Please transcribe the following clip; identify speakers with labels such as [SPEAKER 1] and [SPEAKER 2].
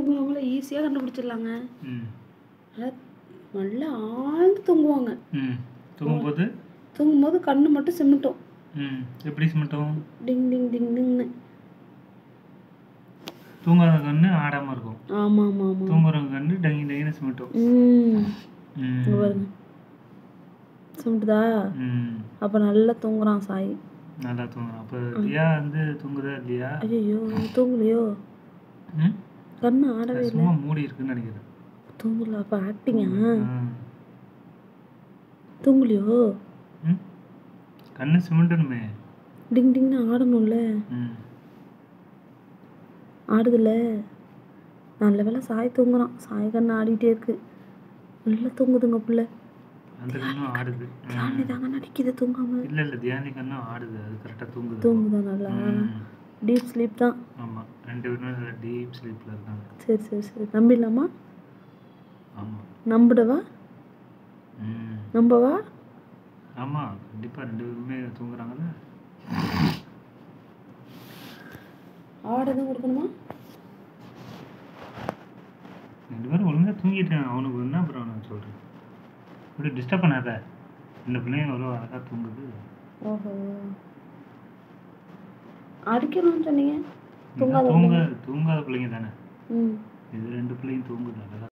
[SPEAKER 1] தூங்குறவங்கள ஈஸியாக கண்டுபிடிச்சிடலாங்க
[SPEAKER 2] ம்
[SPEAKER 1] நல்லா நல்லா ஆழ்ந்து தூங்குவாங்க
[SPEAKER 2] ம் தூங்கும்போது
[SPEAKER 1] தூங்கும்போது கண்ணு மட்டும் சிமிட்டும்
[SPEAKER 2] ம் எப்படி மட்டும்
[SPEAKER 1] டிங் டிங் டிங் டிங்னு
[SPEAKER 2] தூங்குற கண்ணு ஆடாமல் இருக்கும்
[SPEAKER 1] ஆமாம் ஆமாம் ஆமாம்
[SPEAKER 2] தூங்குற கண்ணு டங்கி டங்கின்னு சிமிட்டும்
[SPEAKER 1] ம்
[SPEAKER 2] ம்
[SPEAKER 1] இங்க பாருங்க சிமிட்டுதா
[SPEAKER 2] ம்
[SPEAKER 1] அப்போ நல்லா தூங்குறான் சாய்
[SPEAKER 2] நல்லா தூங்குறான் அப்போ தியா வந்து தூங்குதா இல்லையா
[SPEAKER 1] ஐயோ தூங்கலையோ
[SPEAKER 2] ம்
[SPEAKER 1] கண்ணு ஆடவே
[SPEAKER 2] அது
[SPEAKER 1] இல்லை
[SPEAKER 2] சும்மா மூடி இருக்குன்னு நினைக்கிறேன்
[SPEAKER 1] தூங்கல அப்போ ஆக்டிங்கா
[SPEAKER 2] ம்.
[SPEAKER 1] தூங்கலையோ
[SPEAKER 2] ம் கண்ணு சிமிண்டணுமே
[SPEAKER 1] டிங் டிங்னு ஆடணும்ல
[SPEAKER 2] ம்
[SPEAKER 1] ஆடுதுல்ல நல்ல வேளை சாய் தூங்குறான் சாய் கண்ணு ஆடிட்டே இருக்கு நல்லா தூங்குதுங்க புள்ள
[SPEAKER 2] அந்த கண்ணும் ஆடுது ம்.
[SPEAKER 1] தியானி தாங்க நடிக்குது தூங்காம
[SPEAKER 2] இல்ல இல்ல தியானி கண்ணும் ஆடுது அது கரெக்டா தூங்குது
[SPEAKER 1] தூங்குதா நல்லா
[SPEAKER 2] ம்.
[SPEAKER 1] டீப் ஸ்லீப் தான்
[SPEAKER 2] ஆமா ரெண்டு பேருமே டீப் ஸ்லீப்ல இருக்காங்க
[SPEAKER 1] சரி சரி சரி நம்பிடலாமா
[SPEAKER 2] ஆமா
[SPEAKER 1] நம்பிடவா
[SPEAKER 2] ம்
[SPEAKER 1] நம்பவா
[SPEAKER 2] ஆமா கண்டிப்பா ரெண்டு பேருமே தூங்குறாங்கல்ல
[SPEAKER 1] ஆடு எதுவும் கொடுக்கணுமா
[SPEAKER 2] ரெண்டு பேரும் ஒழுங்கா தூங்கிட்டேன் அவனுக்கு என்ன அப்புறம் நான் சொல்றேன் இப்படி டிஸ்டர்ப் பண்ணாத இந்த பிள்ளைங்க எவ்வளோ அழகா தூங்குது
[SPEAKER 1] ஓஹோ அடிக்கணும்னு சொன்னீங்க
[SPEAKER 2] இதெல்லாம் தூங்க தூங்காத பிள்ளைங்க தானே
[SPEAKER 1] ம்
[SPEAKER 2] இது ரெண்டு பிள்ளைங்க தூங்குது அழகா